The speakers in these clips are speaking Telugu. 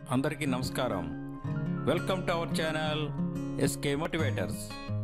అందరికీ నమస్కారం welcome to our channel SK motivators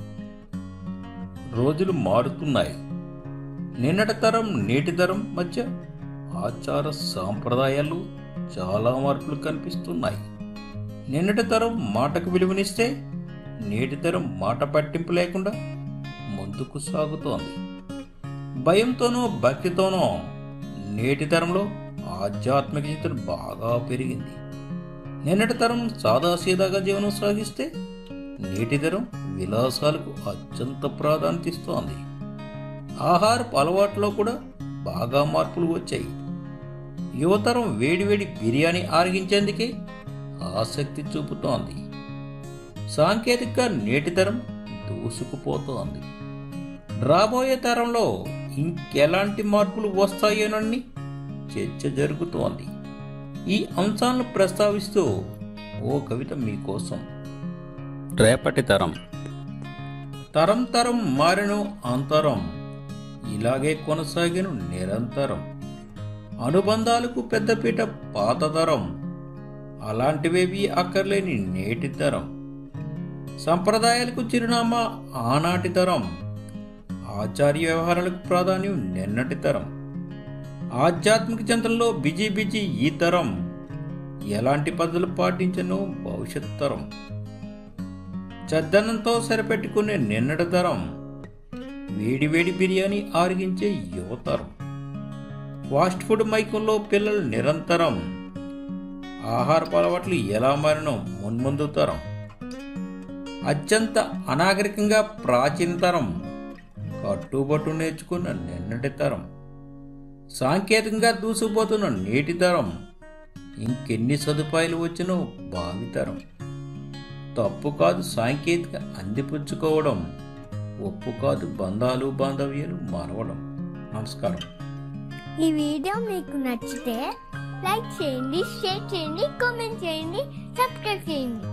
రోజులు మారుతున్నాయి నిన్నటి తరం నేటి తరం మధ్య ఆచార సాంప్రదాయాలు చాలా మార్పులు కనిపిస్తున్నాయి నిన్నటి తరం మాటకు విలువనిస్తే నేటి తరం మాట పట్టింపు లేకుండా ముందుకు సాగుతోంది భయంతోనో భక్తితోనో నేటి తరంలో ఆధ్యాత్మిక చింతన బాగా పెరిగింది నిన్నటి తరం సాదాసీదాగా జీవనం సాగిస్తే నేటి తరం విలాసాలకు అత్యంత ప్రాధాన్యత ఇస్తోంది ఆహారపు అలవాట్లో కూడా బాగా మార్పులు వచ్చాయి యువతరం వేడివేడి బిర్యానీ ఆరగించేందుకే ఆసక్తి చూపుతోంది సాంకేతికంగా నేటి తరం దూసుకుపోతోంది రాబోయే తరంలో ఇంకెలాంటి మార్పులు వస్తాయోనని చర్చ జరుగుతోంది ఈ అంశాలను ప్రస్తావిస్తూ ఓ కవిత మీకోసం రేపటి తరం తరం తరం మారెను అంతరం ఇలాగే కొనసాగిను నిరంతరం అనుబంధాలకు పెద్దపీట పాత తరం అలాంటివేవి అక్కర్లేని నేటి తరం సంప్రదాయాలకు చిరునామా ఆనాటి తరం ఆచార్య వ్యవహారాలకు ప్రాధాన్యం నిన్నటి తరం ఆధ్యాత్మిక చింతనలో బిజీ బిజీ ఈ తరం ఎలాంటి పద్ధతులు పాటించను భవిష్యత్ తరం చద్దనంతో సరిపెట్టుకునే నిన్నటి తరం వేడివేడి బిర్యానీ ఆరగించే యువతరం ఫాస్ట్ ఫుడ్ మైకంలో పిల్లలు నిరంతరం ఆహారపు అలవాట్లు ఎలా మారినో మున్ముందు తరం అత్యంత అనాగరికంగా ప్రాచీన తరం కట్టుబట్టు నేర్చుకున్న నిన్నటి తరం సాంకేతికంగా దూసుకుపోతున్న నేటి తరం ఇంకెన్ని సదుపాయాలు వచ్చినో భావితరం తప్పు కాదు సాంకేతిక అందిపుచ్చుకోవడం ఒప్పు కాదు బంధాలు బాంధవ్యాలు మరవడం నమస్కారం ఈ వీడియో మీకు నచ్చితే లైక్ చేయండి షేర్ చేయండి కామెంట్ చేయండి సబ్స్క్రైబ్ చేయండి